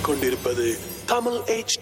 கேட்டுக்கொண்டிருப்பது தமிழ் HD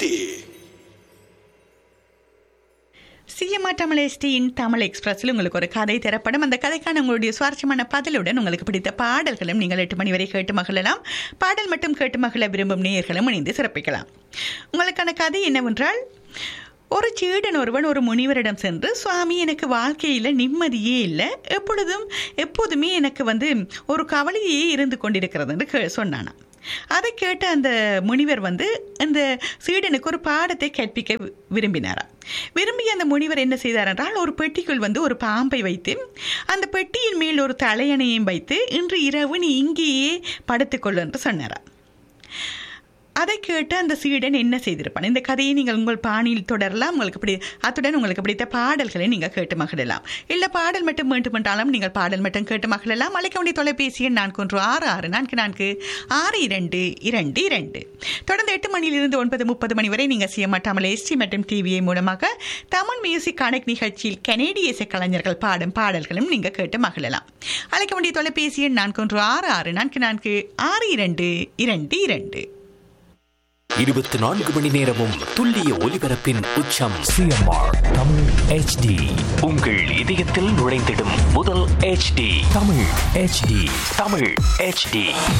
சிஎம்ஆ தமிழ் எஸ்டியின் தமிழ் எக்ஸ்பிரஸில் உங்களுக்கு ஒரு கதை திரைப்படம் அந்த கதைக்கான உங்களுடைய சுவாரஸ்யமான பதிலுடன் உங்களுக்கு பிடித்த பாடல்களும் நீங்கள் எட்டு மணி வரை கேட்டு மகிழலாம் பாடல் மட்டும் கேட்டு மகிழ விரும்பும் நேயர்களும் இணைந்து சிறப்பிக்கலாம் உங்களுக்கான கதை என்னவென்றால் ஒரு சீடன் ஒருவன் ஒரு முனிவரிடம் சென்று சுவாமி எனக்கு வாழ்க்கையில் நிம்மதியே இல்லை எப்பொழுதும் எப்போதுமே எனக்கு வந்து ஒரு கவலையே இருந்து கொண்டிருக்கிறதுன்னு கே சொன்னானாம் அதை கேட்ட அந்த முனிவர் வந்து அந்த சீடனுக்கு ஒரு பாடத்தை கற்பிக்க வி- விரும்பினாராம் விரும்பிய அந்த முனிவர் என்ன செய்தார் என்றால் ஒரு பெட்டிக்குள் வந்து ஒரு பாம்பை வைத்து அந்த பெட்டியின் மேல் ஒரு தலையணையும் வைத்து இன்று இரவு நீ இங்கேயே படுத்துக்கொள் என்று சொன்னாராம் அதை கேட்டு அந்த சீடன் என்ன செய்திருப்பான் இந்த கதையை நீங்கள் உங்கள் பாணியில் தொடரலாம் உங்களுக்கு பிடி அத்துடன் உங்களுக்கு பிடித்த பாடல்களை நீங்கள் கேட்டு மகிழலாம் இல்லை பாடல் மட்டும் வேண்டும் என்றாலும் நீங்கள் பாடல் மட்டும் கேட்டு மகிழலாம் அழைக்க வேண்டிய தொலைபேசி எண் நான்கு ஒன்று ஆறு ஆறு நான்கு நான்கு ஆறு இரண்டு இரண்டு இரண்டு தொடர்ந்து எட்டு மணியிலிருந்து ஒன்பது முப்பது மணி வரை நீங்கள் செய்ய மாட்டாமல் எஸ்டி மற்றும் டிவிஐ மூலமாக தமிழ் மியூசிக் கனெக்ட் நிகழ்ச்சியில் கனேடிய இசை கலைஞர்கள் பாடும் பாடல்களும் நீங்கள் கேட்டு மகிழலாம் அழைக்க வேண்டிய தொலைபேசி எண் நான்கு ஒன்று ஆறு ஆறு நான்கு நான்கு ஆறு இரண்டு இரண்டு இரண்டு இருபத்தி நான்கு மணி நேரமும் துல்லிய ஒலிபரப்பின் உச்சம் சிஎம்ஆர் தமிழ் ஹெச்டி உங்கள் இதயத்தில் நுழைந்திடும் முதல் HD Tamil HD Tamil HD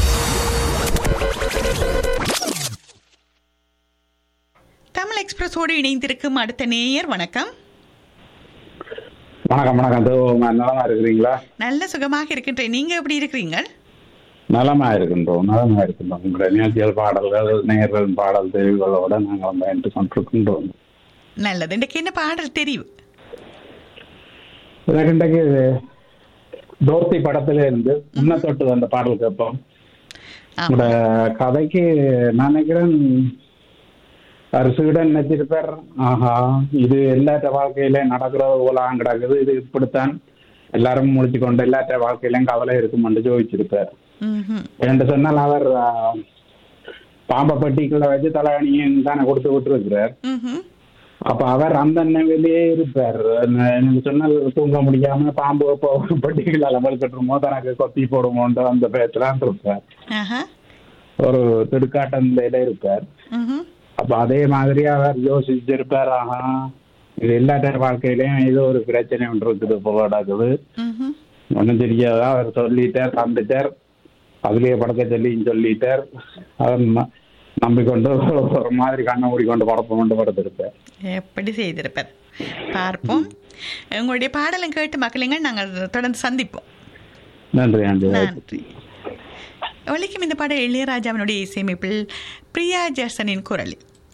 Tamil எக்ஸ்பிரஸோடு இணைந்திருக்கும் அடுத்த நேயர் வணக்கம் வணக்கம் வணக்கம் தேவமா நலமா இருக்கிறீங்களா நல்ல சுகமாக இருக்கின்றேன் நீங்க எப்படி இருக்கிறீங்க நலமா இருக்கின்றோம் நலமா இருக்கின்றோம் உங்களுடைய நிகழ்ச்சிகள் பாடல்கள் நேர்கள் பாடல் தெரிவுகளோட நாங்கள் பயந்து கொண்டிருக்கின்றோம் நல்லது இன்றைக்கு என்ன பாடல் தெரிவு எனக்கு இன்றைக்கு தோர்த்தி படத்துல இருந்து முன்ன தொட்டு வந்த பாடல் கேட்போம் ஆமா. உங்களோட கதைக்கு நான் நினைக்கிறேன் ஒரு சீடன் நினைச்சிருப்பார் ஆஹா இது எல்லாத்த வாழ்க்கையில நடக்கிறது போலாம் கிடக்குது இது இப்படித்தான் எல்லாரும் முடிச்சு கொண்டு எல்லாத்த வாழ்க்கையிலும் கவலை இருக்குமென்று ஜோதிச்சிருப்பார் ம்ஹும். என்று சொன்னால் அவர் ஆ, பாம்பை பட்டிக்குள்ள வச்சு தலையணியும் தானே கொடுத்து விட்டுருக்கிறார் ம்ஹும். அப்ப அவர் அந்த நிலையிலேயே இருப்பார் என்ன- எனக்கு சொன்னால் தூங்க முடியாம பாம்பு இப்போ பட்டிக்குள்ள அமல் கட்டுருமோ தனக்கு கொத்தி போடுமோன்ற அந்த பயத்துலாம் இருப்பார் ஆஹா. ஒரு திடுக்காட்ட நிலையில இருப்பார் ம்ஹும். அப்ப அதே மாதிரி அவர் யோசிச்சிருப்பார் ஆஹா இது எல்லாத்த வாழ்க்கையிலயும் ஏதோ ஒரு பிரச்சனை ஒன்று இருக்குது போல நடக்குது ம்ஹும். ஒன்றும் தெரியாதா அவர் சொல்லிட்டார் தந்துட்டார் அதுலயே படுக்க சொல்லி சொல்லிட்டார் அவர் ம- நம்பிக்கொண்டு ஒரு மாதிரி கண்ணை மூடிக்கொண்டு படப்பம் கொண்டு படுத்திருப்பார் எப்படி செய்திருப்பார் பார்ப்போம் உங்களுடைய பாடலும் கேட்டு மக்களுங்க நாங்கள் தொடர்ந்து சந்திப்போம் நன்றி நன்றி நன்றி ஒலிக்கும் இந்த பாடல் இளையராஜாவினுடைய இசையமைப்பில் பிரியா ஜாசனின் குரலில்